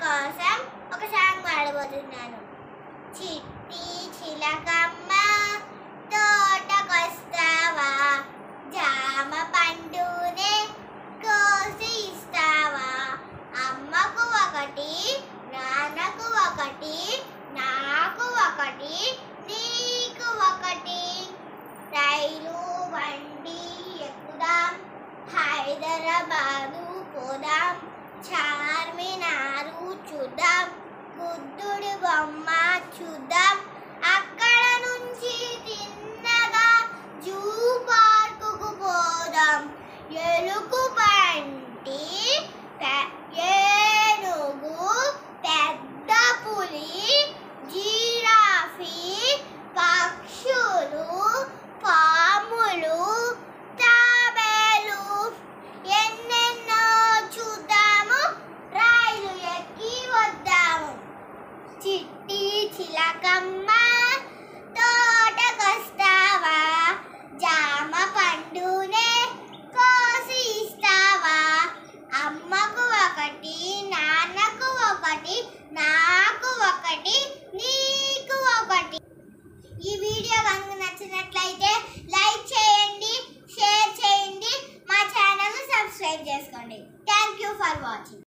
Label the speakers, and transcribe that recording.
Speaker 1: కోసం ఒక సాంగ్ పాడబోతున్నాను చిట్టి చిలకమ్మ తోటకొస్తావా జామ పండునే కోసి ఇస్తావా అమ్మకు ఒకటి నాన్నకు ఒకటి నాకు ఒకటి నీకు ఒకటి రైలు బండి ఎక్కుదాం హైదరాబాదు పోదాం చార్మినారు చూద్దాం బుద్ధుడి బొమ్మ చూద్దాం అక్కడ నుంచి తిన్నగా జూ పార్కుకు పోదాం ఎలుగు బంటి పె- ఏనుగు పెద్ద పులి జిరాఫీ పక్షులు పాములు తాబేలు ఎన్నెన్నో చూద్దాము రైలు ఎక్కి వద్దాము చిట్టి చిలకమ్మ తోటకొస్తావా జామ పండునే కోసి ఇస్తావా అమ్మకు ఒకటి నాన్నకు ఒకటి నాకు ఒకటి నీకు ఒకటి ఈ వీడియో కనుక నచ్చినట్లయితే లైక్ చేయండి షేర్ చేయండి మా ఛానల్ని సబ్స్క్రైబ్ చేసుకోండి థ్యాంక్ యూ ఫర్ వాచింగ్